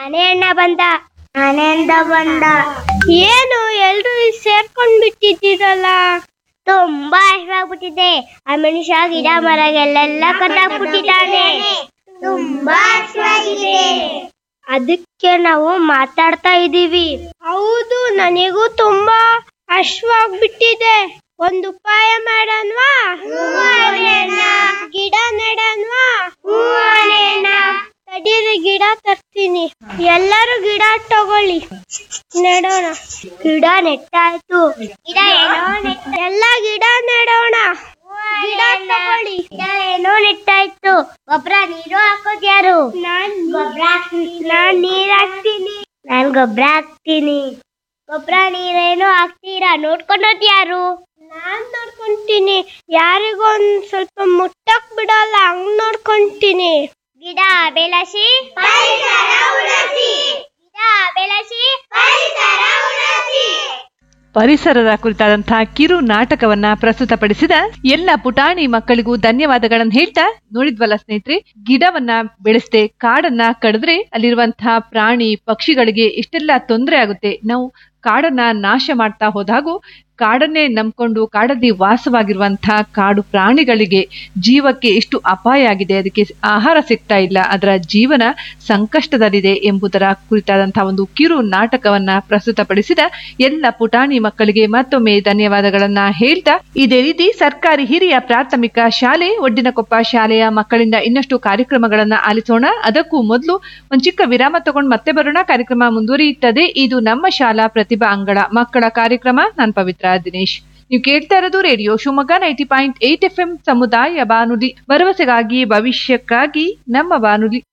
ಆನೆ ಅಣ್ಣ ಬಂದ ಆನೆಯಿಂದ ಬಂದ ಏನು ಎಲ್ರು ಸೇರ್ಕೊಂಡ್ ಬಿಟ್ಟಿದ್ದೀರಲ್ಲ ತುಂಬಾ ಹಸಿವಾಗ್ಬಿಟ್ಟಿದೆ ಆ ಮನುಷ್ಯ ಗಿಡ ಮರಗೆಲ್ಲ ಕಟ್ಟಾಕ್ಬಿಟ್ಟಿದ್ದಾನೆ ತುಂಬಾ ಹಸಿವಾಗಿದೆ ಅದಕ್ಕೆ ನಾವು ಮಾತಾಡ್ತಾ ಇದೀವಿ ಹೌದು ನನಗೂ ತುಂಬಾ ಹಶ್ವಾಗ್ಬಿಟ್ಟಿದೆ ಒಂದು ಉಪಾಯ ಮಾಡನ್ವಾ ಗಿಡ ನೆಡನ್ವಾ ತಡೀರಿ ಗಿಡ ತರ್ತೀನಿ ಎಲ್ಲರೂ ಗಿಡ ತಗೊಳ್ಳಿ ನೆಡೋಣ ಗಿಡ ನೆಟ್ಟಾಯ್ತು ಗಿಡ ಏನೋ ಎಲ್ಲ ಗಿಡ ನೆಡೋಣ ಗಿಡ ತಗೊಳ್ಳಿ ಗಿಡ ಏನೋ ನೆಟ್ಟಾಯ್ತು ಗೊಬ್ಬರ ನೀರು ಹಾಕೋದ್ ಯಾರು ನಾನ್ ಗೊಬ್ಬರ ನಾನ್ ನೀರ್ ಹಾಕ್ತೀನಿ ನಾನ್ ಗೊಬ್ಬರ ಹಾಕ್ತೀನಿ ಗೊಬ್ಬರ ನೀರೇನು ಹಾಕ್ತೀರಾ ನೋಡ್ಕೊಂಡೋದ್ ಯಾರು ನಾನ್ ನೋಡ್ಕೊಂತೀನಿ ಯಾರಿಗೊಂದ್ ಸ್ವಲ್ಪ ಮುಟ್ಟಕ್ ಬಿಡಲ್ಲ ಹಂಗ್ ನೋಡ್ಕೊಂತೀನಿ ಗಿಡ ಬೆಳೆಸಿ ಗಿಡ ಬೆಳೆಸಿ ಪರಿಸರದ ಕುರಿತಾದಂತಹ ಕಿರು ನಾಟಕವನ್ನ ಪ್ರಸ್ತುತಪಡಿಸಿದ ಎಲ್ಲ ಪುಟಾಣಿ ಮಕ್ಕಳಿಗೂ ಧನ್ಯವಾದಗಳನ್ನು ಹೇಳ್ತಾ ನೋಡಿದ್ವಲ್ಲ ಸ್ನೇಹಿತರೆ ಗಿಡವನ್ನ ಬೆಳೆಸದೆ ಕಾಡನ್ನ ಕಡಿದ್ರೆ ಅಲ್ಲಿರುವಂತಹ ಪ್ರಾಣಿ ಪಕ್ಷಿಗಳಿಗೆ ಇಷ್ಟೆಲ್ಲ ತೊಂದರೆ ಆಗುತ್ತೆ ನಾವು ಕಾಡನ್ನ ನಾಶ ಮಾಡ್ತಾ ಹೋದಾಗೂ ಕಾಡನ್ನೇ ನಂಬ್ಕೊಂಡು ಕಾಡಲ್ಲಿ ವಾಸವಾಗಿರುವಂತಹ ಕಾಡು ಪ್ರಾಣಿಗಳಿಗೆ ಜೀವಕ್ಕೆ ಎಷ್ಟು ಅಪಾಯ ಆಗಿದೆ ಅದಕ್ಕೆ ಆಹಾರ ಸಿಗ್ತಾ ಇಲ್ಲ ಅದರ ಜೀವನ ಸಂಕಷ್ಟದಲ್ಲಿದೆ ಎಂಬುದರ ಕುರಿತಾದಂತಹ ಒಂದು ಕಿರು ನಾಟಕವನ್ನ ಪ್ರಸ್ತುತಪಡಿಸಿದ ಎಲ್ಲ ಪುಟಾಣಿ ಮಕ್ಕಳಿಗೆ ಮತ್ತೊಮ್ಮೆ ಧನ್ಯವಾದಗಳನ್ನ ಹೇಳ್ತಾ ಇದೇ ರೀತಿ ಸರ್ಕಾರಿ ಹಿರಿಯ ಪ್ರಾಥಮಿಕ ಶಾಲೆ ಒಡ್ಡಿನಕೊಪ್ಪ ಶಾಲೆಯ ಮಕ್ಕಳಿಂದ ಇನ್ನಷ್ಟು ಕಾರ್ಯಕ್ರಮಗಳನ್ನ ಆಲಿಸೋಣ ಅದಕ್ಕೂ ಮೊದಲು ಒಂದು ಚಿಕ್ಕ ವಿರಾಮ ತಗೊಂಡು ಮತ್ತೆ ಬರೋಣ ಕಾರ್ಯಕ್ರಮ ಮುಂದುವರಿಯುತ್ತದೆ ಇದು ನಮ್ಮ ಶಾಲಾ ಪ್ರತಿಭಾ ಅಂಗಳ ಮಕ್ಕಳ ಕಾರ್ಯಕ್ರಮ ನಾನು ಪವಿತ್ರ ದಿನೇಶ್ ನೀವು ಕೇಳ್ತಾ ಇರೋದು radio Shivamogga ninety point eight F M ಸಮುದಾಯ ಬಾನುಲಿ ಭರವಸೆಗಾಗಿ ಭವಿಷ್ಯಕ್ಕಾಗಿ ನಮ್ಮ ಬಾನುಲಿ